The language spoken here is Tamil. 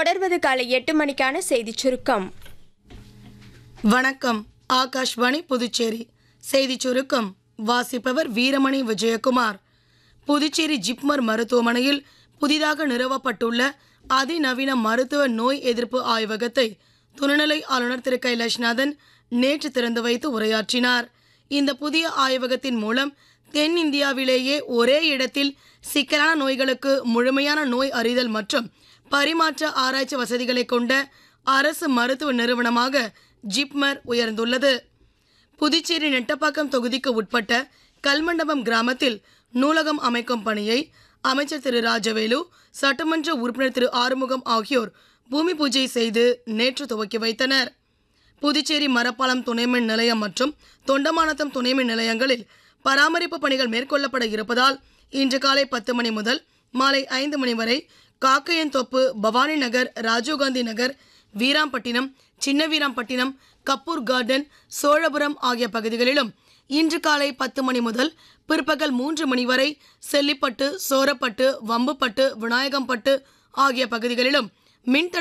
தொடர்வது காலை எட்டு மணிக்கான செய்திச் சுருக்கம் வணக்கம் ஆகாஷ்வாணி புதுச்சேரி செய்திச் சுருக்கம் வாசிப்பவர் வீரமணி விஜயகுமார் புதுச்சேரி ஜிப்மர் மருத்துவமனையில் புதிதாக நிறுவப்பட்டுள்ள அதிநவீன மருத்துவ நோய் எதிர்ப்பு ஆய்வகத்தை துணைநிலை ஆளுநர் திரு கைலாஷ்நாதன் நேற்று திறந்து வைத்து உரையாற்றினார் இந்த புதிய ஆய்வகத்தின் மூலம் தென்னிந்தியாவிலேயே ஒரே இடத்தில் சிக்கலான நோய்களுக்கு முழுமையான நோய் அறிதல் மற்றும் பரிமாற்ற ஆராய்ச்சி வசதிகளை கொண்ட அரசு மருத்துவ நிறுவனமாக ஜிப்மர் உயர்ந்துள்ளது புதுச்சேரி நெட்டப்பாக்கம் தொகுதிக்கு உட்பட்ட கல்மண்டபம் கிராமத்தில் நூலகம் அமைக்கும் பணியை அமைச்சர் திரு ராஜவேலு சட்டமன்ற உறுப்பினர் திரு ஆறுமுகம் ஆகியோர் பூமி பூஜை செய்து நேற்று துவக்கி வைத்தனர் புதுச்சேரி மரப்பாலம் துணைமின் நிலையம் மற்றும் தொண்டமானத்தம் துணைமின் நிலையங்களில் பராமரிப்பு பணிகள் மேற்கொள்ளப்பட இருப்பதால் இன்று காலை பத்து மணி முதல் மாலை ஐந்து மணி வரை காக்கையன்தோப்பு பவானி நகர் ராஜீவ்காந்தி நகர் வீராம்பட்டினம் சின்ன வீராம்பட்டினம் கப்பூர் கார்டன் சோழபுரம் ஆகிய பகுதிகளிலும் இன்று காலை பத்து மணி முதல் பிற்பகல் மூன்று மணி வரை செல்லிப்பட்டு சோரப்பட்டு வம்புப்பட்டு விநாயகம்பட்டு ஆகிய பகுதிகளிலும் மின்தடை